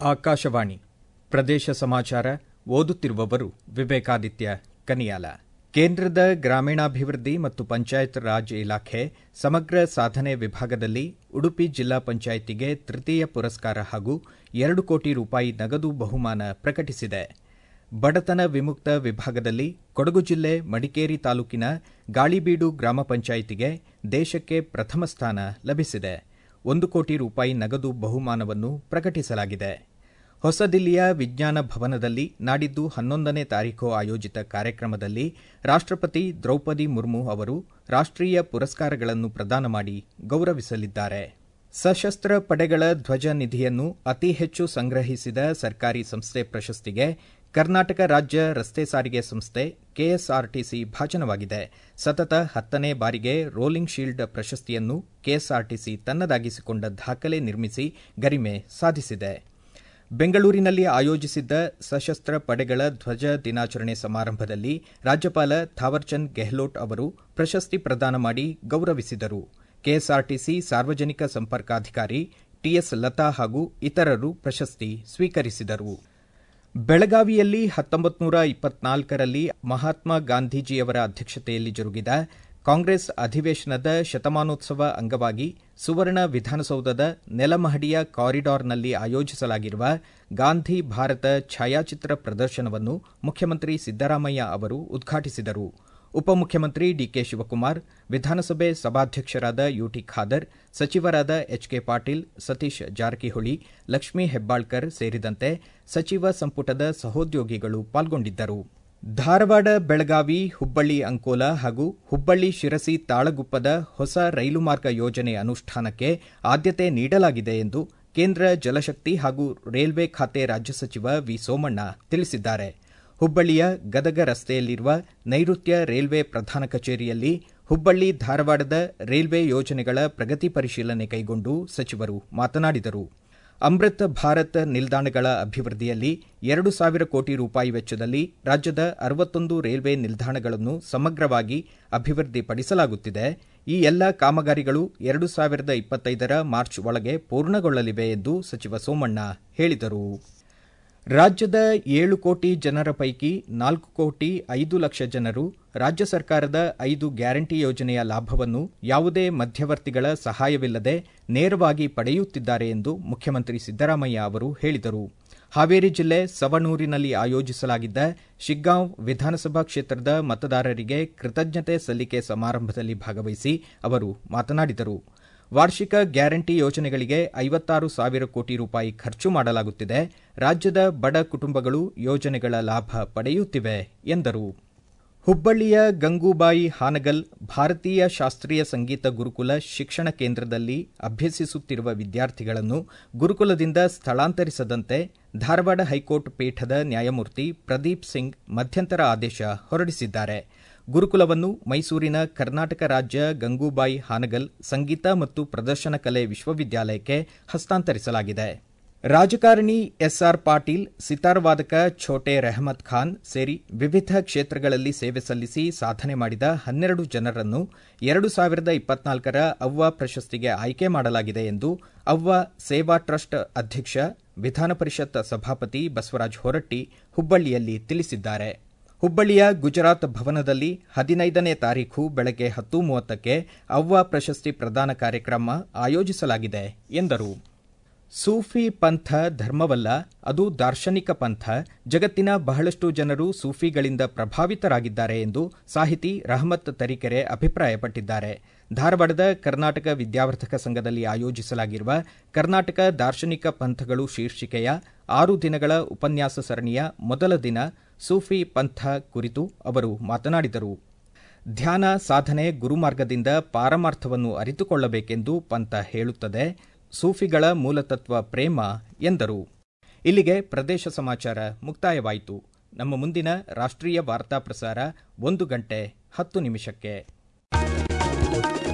ಆಕಾಶವಾಣಿ ಪ್ರದೇಶ ಸಮಾಚಾರ ಓದುತ್ತಿರುವವರು ವಿವೇಕಾದಿತ್ಯ ಕನಿಯಾಲ ಕೇಂದ್ರದ ಗ್ರಾಮೀಣಾಭಿವೃದ್ಧಿ ಮತ್ತು ಪಂಚಾಯತ್ ರಾಜ್ ಇಲಾಖೆ ಸಮಗ್ರ ಸಾಧನೆ ವಿಭಾಗದಲ್ಲಿ ಉಡುಪಿ ಜಿಲ್ಲಾ ಪಂಚಾಯಿತಿಗೆ ತೃತೀಯ ಪುರಸ್ಕಾರ ಹಾಗೂ ಎರಡು ಕೋಟಿ ರೂಪಾಯಿ ನಗದು ಬಹುಮಾನ ಪ್ರಕಟಿಸಿದೆ ಬಡತನ ವಿಮುಕ್ತ ವಿಭಾಗದಲ್ಲಿ ಕೊಡಗು ಜಿಲ್ಲೆ ಮಡಿಕೇರಿ ತಾಲೂಕಿನ ಗಾಳಿಬೀಡು ಗ್ರಾಮ ಪಂಚಾಯಿತಿಗೆ ದೇಶಕ್ಕೆ ಪ್ರಥಮ ಸ್ಥಾನ ಲಭಿಸಿದೆ ಒಂದು ಕೋಟಿ ರೂಪಾಯಿ ನಗದು ಬಹುಮಾನವನ್ನು ಪ್ರಕಟಿಸಲಾಗಿದೆ ಹೊಸದಿಲ್ಲಿಯ ವಿಜ್ಞಾನ ಭವನದಲ್ಲಿ ನಾಡಿದ್ದು ಹನ್ನೊಂದನೇ ತಾರೀಖು ಆಯೋಜಿತ ಕಾರ್ಯಕ್ರಮದಲ್ಲಿ ರಾಷ್ಟಪತಿ ದ್ರೌಪದಿ ಮುರ್ಮು ಅವರು ರಾಷ್ಟೀಯ ಪುರಸ್ಕಾರಗಳನ್ನು ಪ್ರದಾನ ಮಾಡಿ ಗೌರವಿಸಲಿದ್ದಾರೆ ಸಶಸ್ತ್ರ ಪಡೆಗಳ ಧ್ವಜ ನಿಧಿಯನ್ನು ಅತಿ ಹೆಚ್ಚು ಸಂಗ್ರಹಿಸಿದ ಸರ್ಕಾರಿ ಸಂಸ್ಥೆ ಪ್ರಶಸ್ತಿಗೆ ಕರ್ನಾಟಕ ರಾಜ್ಯ ರಸ್ತೆ ಸಾರಿಗೆ ಸಂಸ್ಥೆ ಕೆಎಸ್ಆರ್ಟಿಸಿ ಭಾಜನವಾಗಿದೆ ಸತತ ಹತ್ತನೇ ಬಾರಿಗೆ ರೋಲಿಂಗ್ ಶೀಲ್ಡ್ ಪ್ರಶಸ್ತಿಯನ್ನು ಕೆಎಸ್ಆರ್ಟಿಸಿ ತನ್ನದಾಗಿಸಿಕೊಂಡ ದಾಖಲೆ ನಿರ್ಮಿಸಿ ಗರಿಮೆ ಸಾಧಿಸಿದೆ ಬೆಂಗಳೂರಿನಲ್ಲಿ ಆಯೋಜಿಸಿದ್ದ ಸಶಸ್ತ್ರ ಪಡೆಗಳ ಧ್ವಜ ದಿನಾಚರಣೆ ಸಮಾರಂಭದಲ್ಲಿ ರಾಜ್ಯಪಾಲ ಥಾವರ್ಚಂದ್ ಗೆಹ್ಲೋಟ್ ಅವರು ಪ್ರಶಸ್ತಿ ಪ್ರದಾನ ಮಾಡಿ ಗೌರವಿಸಿದರು ಕೆಎಸ್ಆರ್ಟಿಸಿ ಸಾರ್ವಜನಿಕ ಸಂಪರ್ಕಾಧಿಕಾರಿ ಟಿಎಸ್ ಲತಾ ಹಾಗೂ ಇತರರು ಪ್ರಶಸ್ತಿ ಸ್ವೀಕರಿಸಿದರು ಬೆಳಗಾವಿಯಲ್ಲಿ ಹತ್ತೊಂಬತ್ತು ನೂರ ಇಪ್ಪತ್ನಾಲ್ಕರಲ್ಲಿ ಮಹಾತ್ಮ ಗಾಂಧೀಜಿಯವರ ಅಧ್ಯಕ್ಷತೆಯಲ್ಲಿ ಜರುಗಿದ ಕಾಂಗ್ರೆಸ್ ಅಧಿವೇಶನದ ಶತಮಾನೋತ್ಸವ ಅಂಗವಾಗಿ ಸುವರ್ಣ ವಿಧಾನಸೌಧದ ನೆಲಮಹಡಿಯ ಕಾರಿಡಾರ್ನಲ್ಲಿ ಆಯೋಜಿಸಲಾಗಿರುವ ಗಾಂಧಿ ಭಾರತ ಛಾಯಾಚಿತ್ರ ಪ್ರದರ್ಶನವನ್ನು ಮುಖ್ಯಮಂತ್ರಿ ಸಿದ್ದರಾಮಯ್ಯ ಅವರು ಉದ್ಘಾಟಿಸಿದರು ಉಪಮುಖ್ಯಮಂತ್ರಿ ಡಿಕೆ ಶಿವಕುಮಾರ್ ವಿಧಾನಸಭೆ ಸಭಾಧ್ಯಕ್ಷರಾದ ಯುಟಿ ಖಾದರ್ ಸಚಿವರಾದ ಎಚ್ಕೆ ಪಾಟೀಲ್ ಸತೀಶ್ ಜಾರಕಿಹೊಳಿ ಲಕ್ಷ್ಮೀ ಹೆಬ್ಬಾಳ್ಕರ್ ಸೇರಿದಂತೆ ಸಚಿವ ಸಂಪುಟದ ಸಹೋದ್ಯೋಗಿಗಳು ಪಾಲ್ಗೊಂಡಿದ್ದರು ಧಾರವಾಡ ಬೆಳಗಾವಿ ಹುಬ್ಬಳ್ಳಿ ಅಂಕೋಲ ಹಾಗೂ ಹುಬ್ಬಳ್ಳಿ ಶಿರಸಿ ತಾಳಗುಪ್ಪದ ಹೊಸ ರೈಲು ಮಾರ್ಗ ಯೋಜನೆ ಅನುಷ್ಠಾನಕ್ಕೆ ಆದ್ಯತೆ ನೀಡಲಾಗಿದೆ ಎಂದು ಕೇಂದ್ರ ಜಲಶಕ್ತಿ ಹಾಗೂ ರೈಲ್ವೆ ಖಾತೆ ರಾಜ್ಯ ಸಚಿವ ವಿ ಸೋಮಣ್ಣ ತಿಳಿಸಿದ್ದಾರೆ ಹುಬ್ಬಳ್ಳಿಯ ಗದಗ ರಸ್ತೆಯಲ್ಲಿರುವ ನೈಋತ್ಯ ರೈಲ್ವೆ ಪ್ರಧಾನ ಕಚೇರಿಯಲ್ಲಿ ಹುಬ್ಬಳ್ಳಿ ಧಾರವಾಡದ ರೈಲ್ವೆ ಯೋಜನೆಗಳ ಪ್ರಗತಿ ಪರಿಶೀಲನೆ ಕೈಗೊಂಡು ಸಚಿವರು ಮಾತನಾಡಿದರು ಅಮೃತ್ ಭಾರತ್ ನಿಲ್ದಾಣಗಳ ಅಭಿವೃದ್ಧಿಯಲ್ಲಿ ಎರಡು ಸಾವಿರ ಕೋಟಿ ರೂಪಾಯಿ ವೆಚ್ಚದಲ್ಲಿ ರಾಜ್ಯದ ಅರವತ್ತೊಂದು ರೈಲ್ವೆ ನಿಲ್ದಾಣಗಳನ್ನು ಸಮಗ್ರವಾಗಿ ಅಭಿವೃದ್ಧಿಪಡಿಸಲಾಗುತ್ತಿದೆ ಈ ಎಲ್ಲ ಕಾಮಗಾರಿಗಳು ಎರಡು ಸಾವಿರದ ಇಪ್ಪತ್ತೈದರ ಮಾರ್ಚ್ ಒಳಗೆ ಪೂರ್ಣಗೊಳ್ಳಲಿವೆ ಎಂದು ಸಚಿವ ಸೋಮಣ್ಣ ಹೇಳಿದರು ರಾಜ್ಯದ ಏಳು ಕೋಟಿ ಜನರ ಪೈಕಿ ನಾಲ್ಕು ಕೋಟಿ ಐದು ಲಕ್ಷ ಜನರು ರಾಜ್ಯ ಸರ್ಕಾರದ ಐದು ಗ್ಯಾರಂಟಿ ಯೋಜನೆಯ ಲಾಭವನ್ನು ಯಾವುದೇ ಮಧ್ಯವರ್ತಿಗಳ ಸಹಾಯವಿಲ್ಲದೆ ನೇರವಾಗಿ ಪಡೆಯುತ್ತಿದ್ದಾರೆ ಎಂದು ಮುಖ್ಯಮಂತ್ರಿ ಸಿದ್ದರಾಮಯ್ಯ ಅವರು ಹೇಳಿದರು ಹಾವೇರಿ ಜಿಲ್ಲೆ ಸವಣೂರಿನಲ್ಲಿ ಆಯೋಜಿಸಲಾಗಿದ್ದ ಶಿಗ್ಗಾಂವ್ ವಿಧಾನಸಭಾ ಕ್ಷೇತ್ರದ ಮತದಾರರಿಗೆ ಕೃತಜ್ಞತೆ ಸಲ್ಲಿಕೆ ಸಮಾರಂಭದಲ್ಲಿ ಭಾಗವಹಿಸಿ ಅವರು ಮಾತನಾಡಿದರು ವಾರ್ಷಿಕ ಗ್ಯಾರಂಟಿ ಯೋಜನೆಗಳಿಗೆ ಐವತ್ತಾರು ಸಾವಿರ ಕೋಟಿ ರೂಪಾಯಿ ಖರ್ಚು ಮಾಡಲಾಗುತ್ತಿದೆ ರಾಜ್ಯದ ಬಡ ಕುಟುಂಬಗಳು ಯೋಜನೆಗಳ ಲಾಭ ಪಡೆಯುತ್ತಿವೆ ಎಂದರು ಹುಬ್ಬಳ್ಳಿಯ ಗಂಗೂಬಾಯಿ ಹಾನಗಲ್ ಭಾರತೀಯ ಶಾಸ್ತ್ರೀಯ ಸಂಗೀತ ಗುರುಕುಲ ಶಿಕ್ಷಣ ಕೇಂದ್ರದಲ್ಲಿ ಅಭ್ಯಸಿಸುತ್ತಿರುವ ವಿದ್ಯಾರ್ಥಿಗಳನ್ನು ಗುರುಕುಲದಿಂದ ಸ್ಥಳಾಂತರಿಸದಂತೆ ಧಾರವಾಡ ಹೈಕೋರ್ಟ್ ಪೀಠದ ನ್ಯಾಯಮೂರ್ತಿ ಪ್ರದೀಪ್ ಸಿಂಗ್ ಮಧ್ಯಂತರ ಆದೇಶ ಹೊರಡಿಸಿದ್ದಾರೆ ಗುರುಕುಲವನ್ನು ಮೈಸೂರಿನ ಕರ್ನಾಟಕ ರಾಜ್ಯ ಗಂಗೂಬಾಯಿ ಹಾನಗಲ್ ಸಂಗೀತ ಮತ್ತು ಪ್ರದರ್ಶನ ಕಲೆ ವಿಶ್ವವಿದ್ಯಾಲಯಕ್ಕೆ ಹಸ್ತಾಂತರಿಸಲಾಗಿದೆ ರಾಜಕಾರಣಿ ಎಸ್ಆರ್ ಪಾಟೀಲ್ ಸಿತಾರ್ ವಾದಕ ಛೋಟೆ ರೆಹಮತ್ ಖಾನ್ ಸೇರಿ ವಿವಿಧ ಕ್ಷೇತ್ರಗಳಲ್ಲಿ ಸೇವೆ ಸಲ್ಲಿಸಿ ಸಾಧನೆ ಮಾಡಿದ ಹನ್ನೆರಡು ಜನರನ್ನು ಎರಡು ಸಾವಿರದ ಇಪ್ಪತ್ನಾಲ್ಕರ ಅವ್ವ ಪ್ರಶಸ್ತಿಗೆ ಆಯ್ಕೆ ಮಾಡಲಾಗಿದೆ ಎಂದು ಅವ್ವ ಸೇವಾ ಟ್ರಸ್ಟ್ ಅಧ್ಯಕ್ಷ ವಿಧಾನಪರಿಷತ್ ಸಭಾಪತಿ ಬಸವರಾಜ ಹೊರಟ್ಟಿ ಹುಬ್ಬಳ್ಳಿಯಲ್ಲಿ ತಿಳಿಸಿದ್ದಾರೆ ಹುಬ್ಬಳ್ಳಿಯ ಗುಜರಾತ್ ಭವನದಲ್ಲಿ ಹದಿನೈದನೇ ತಾರೀಖು ಬೆಳಗ್ಗೆ ಹತ್ತು ಮೂವತ್ತಕ್ಕೆ ಅವ್ವ ಪ್ರಶಸ್ತಿ ಪ್ರದಾನ ಕಾರ್ಯಕ್ರಮ ಆಯೋಜಿಸಲಾಗಿದೆ ಎಂದರು ಸೂಫಿ ಪಂಥ ಧರ್ಮವಲ್ಲ ಅದು ದಾರ್ಶನಿಕ ಪಂಥ ಜಗತ್ತಿನ ಬಹಳಷ್ಟು ಜನರು ಸೂಫಿಗಳಿಂದ ಪ್ರಭಾವಿತರಾಗಿದ್ದಾರೆ ಎಂದು ಸಾಹಿತಿ ರಹಮತ್ ತರೀಕೆರೆ ಅಭಿಪ್ರಾಯಪಟ್ಟಿದ್ದಾರೆ ಧಾರವಾಡದ ಕರ್ನಾಟಕ ವಿದ್ಯಾವರ್ಧಕ ಸಂಘದಲ್ಲಿ ಆಯೋಜಿಸಲಾಗಿರುವ ಕರ್ನಾಟಕ ದಾರ್ಶನಿಕ ಪಂಥಗಳು ಶೀರ್ಷಿಕೆಯ ಆರು ದಿನಗಳ ಉಪನ್ಯಾಸ ಸರಣಿಯ ಮೊದಲ ದಿನ ಸೂಫಿ ಪಂಥ ಕುರಿತು ಅವರು ಮಾತನಾಡಿದರು ಧ್ಯಾನ ಸಾಧನೆ ಗುರುಮಾರ್ಗದಿಂದ ಪಾರಮಾರ್ಥವನ್ನು ಅರಿತುಕೊಳ್ಳಬೇಕೆಂದು ಪಂಥ ಹೇಳುತ್ತದೆ ಸೂಫಿಗಳ ಮೂಲತತ್ವ ಪ್ರೇಮ ಎಂದರು ಇಲ್ಲಿಗೆ ಪ್ರದೇಶ ಸಮಾಚಾರ ಮುಕ್ತಾಯವಾಯಿತು ನಮ್ಮ ಮುಂದಿನ ರಾಷ್ಟ್ರೀಯ ವಾರ್ತಾ ಪ್ರಸಾರ ಒಂದು ಗಂಟೆ ಹತ್ತು ನಿಮಿಷಕ್ಕೆ